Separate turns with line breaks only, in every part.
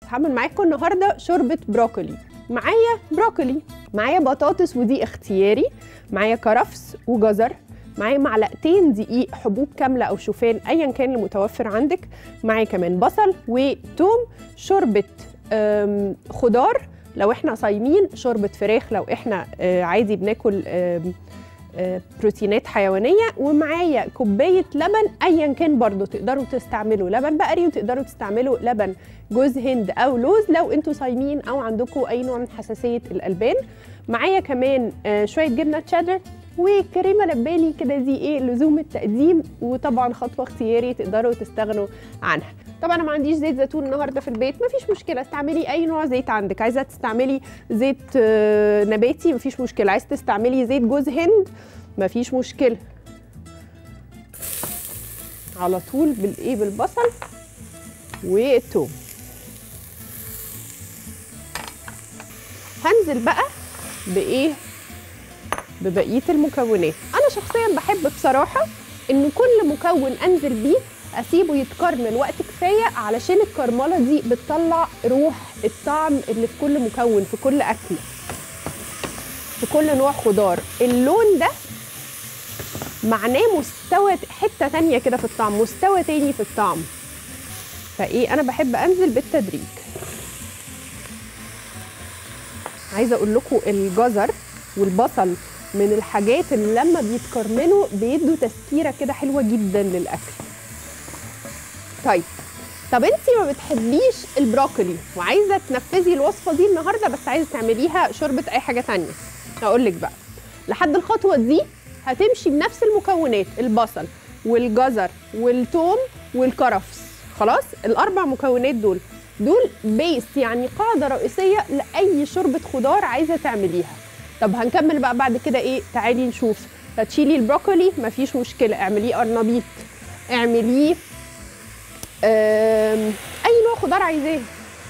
هعمل معاكم النهارده شوربه بروكولي معايا بروكولي معايا بطاطس ودي اختياري معايا كرفس وجزر معايا معلقتين دقيق حبوب كامله او شوفان ايا كان المتوفر عندك معايا كمان بصل وتوم شوربه أم، خضار لو احنا صايمين شوربه فراخ لو احنا آه، عادي بناكل آم، آه، بروتينات حيوانيه ومعايا كوبايه لبن ايا كان برضو تقدروا تستعملوا لبن بقري وتقدروا تستعملوا لبن جوز هند او لوز لو انتوا صايمين او عندكم اي نوع من حساسيه الالبان معايا كمان آه، شويه جبنه تشيدر وكريمه لباني كده دي ايه لزوم التقديم وطبعا خطوه اختياري تقدروا تستغنوا عنها طبعا انا ما عنديش زيت زيتون النهارده في البيت مفيش مشكله استعملي اي نوع زيت عندك عايزه تستعملي زيت آه، نباتي مفيش مشكله عايزه تستعملي زيت جوز هند مفيش مشكله على طول بالايه بالبصل والثوم هنزل بقى بايه ببقيه المكونات انا شخصيا بحب بصراحه ان كل مكون انزل بيه اسيبه يتكرمل وقت كفايه علشان الكرمله دي بتطلع روح الطعم اللي في كل مكون في كل اكله في كل نوع خضار اللون ده معناه مستوى حته تانية كده في الطعم مستوى تاني في الطعم فايه انا بحب انزل بالتدريج عايزه اقول لكم الجزر والبصل من الحاجات اللي لما بيتكرملوا بيدوا تسكيره كده حلوه جدا للاكل طيب طب انت ما بتحبيش البروكلي وعايزه تنفذي الوصفه دي النهارده بس عايزه تعمليها شوربه اي حاجه تانية هقول لك بقى لحد الخطوه دي هتمشي بنفس المكونات البصل والجزر والثوم والكرفس خلاص الاربع مكونات دول دول بيس يعني قاعده رئيسيه لاي شوربه خضار عايزه تعمليها طب هنكمل بقى بعد كده ايه تعالي نشوف هتشيلي البروكولي مفيش مشكله اعمليه قرنبيط اعمليه آم، اي نوع خضار عايزاه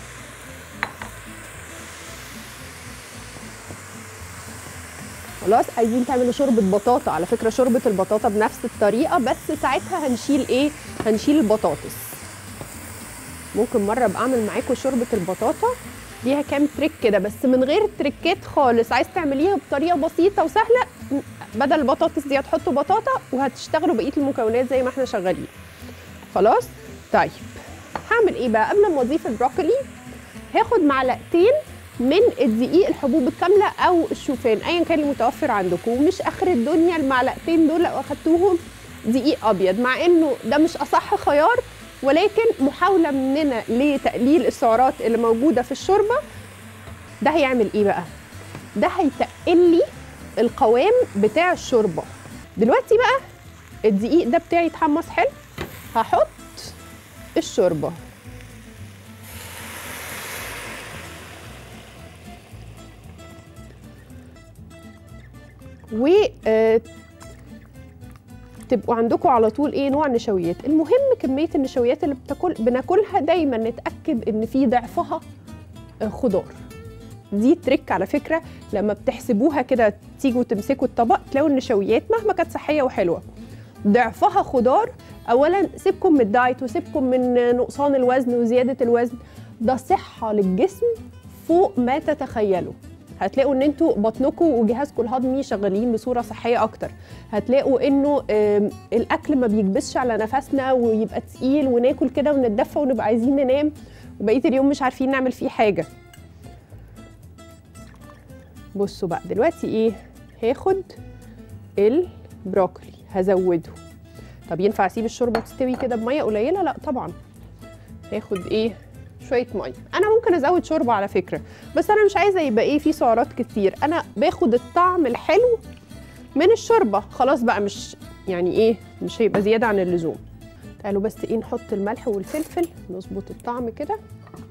خلاص عايزين تعملوا شوربه بطاطا على فكره شوربه البطاطا بنفس الطريقه بس ساعتها هنشيل ايه هنشيل البطاطس ممكن مره ابقى اعمل معاكم شوربه البطاطا ليها كام تريك كده بس من غير تريكات خالص عايز تعمليها بطريقه بسيطه وسهله م- بدل البطاطس دي هتحطوا بطاطا وهتشتغلوا بقيه المكونات زي ما احنا شغالين خلاص طيب هعمل ايه بقى قبل ما اضيف البروكولي هاخد معلقتين من الدقيق الحبوب الكامله او الشوفان ايا كان المتوفر عندكم ومش اخر الدنيا المعلقتين دول لو اخدتوهم دقيق ابيض مع انه ده مش اصح خيار ولكن محاوله مننا لتقليل السعرات اللي موجوده في الشوربه ده هيعمل ايه بقى ده هيتقل لي القوام بتاع الشوربه دلوقتي بقى الدقيق ده بتاعي يتحمص حلو هحط الشوربه و آه، تبقوا عندكم على طول ايه نوع نشويات المهم كميه النشويات اللي بتاكل بناكلها دايما نتاكد ان في ضعفها آه، خضار دي تريك على فكره لما بتحسبوها كده تيجوا تمسكوا الطبق تلاقوا النشويات مهما كانت صحيه وحلوه ضعفها خضار اولا سيبكم من الدايت وسيبكم من نقصان الوزن وزياده الوزن ده صحه للجسم فوق ما تتخيلوا هتلاقوا ان انتوا بطنكم وجهازكم الهضمي شغالين بصوره صحيه اكتر هتلاقوا انه آم، الاكل ما بيكبسش على نفسنا ويبقى تقيل وناكل كده ونتدفى ونبقى عايزين ننام وبقيه اليوم مش عارفين نعمل فيه حاجه بصوا بقى دلوقتي ايه هاخد البروكلي هزوده طب ينفع اسيب الشوربه تستوي كده بميه قليله لا طبعا هاخد ايه شويه ميه انا ممكن ازود شوربه على فكره بس انا مش عايزه يبقى ايه في سعرات كتير انا باخد الطعم الحلو من الشوربه خلاص بقى مش يعني ايه مش هيبقى زياده عن اللزوم تعالوا بس ايه نحط الملح والفلفل نظبط الطعم كده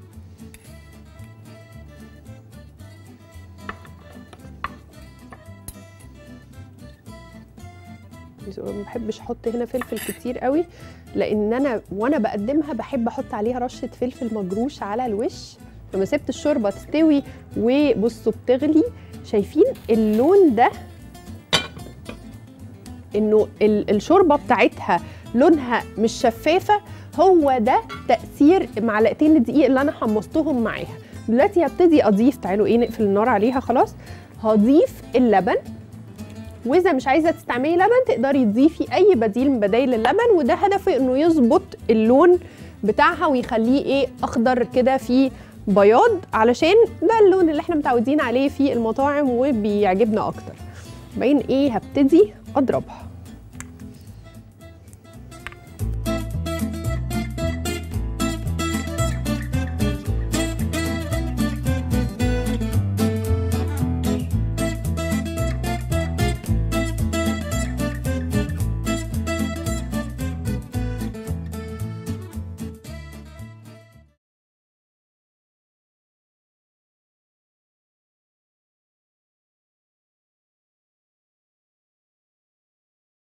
ما بحبش احط هنا فلفل كتير قوي لان انا وانا بقدمها بحب احط عليها رشه فلفل مجروش على الوش لما سبت الشوربه تستوي وبصوا بتغلي شايفين اللون ده انه ال- الشوربه بتاعتها لونها مش شفافه هو ده تاثير معلقتين الدقيق اللي انا حمصتهم معاها دلوقتي هبتدي اضيف تعالوا ايه نقفل النار عليها خلاص هضيف اللبن واذا مش عايزه تستعملي لبن تقدري تضيفي اي بديل من بدايل اللبن وده هدفه انه يظبط اللون بتاعها ويخليه ايه اخضر كده فيه بياض علشان ده اللون اللي احنا متعودين عليه في المطاعم وبيعجبنا اكتر بعدين ايه هبتدي اضربها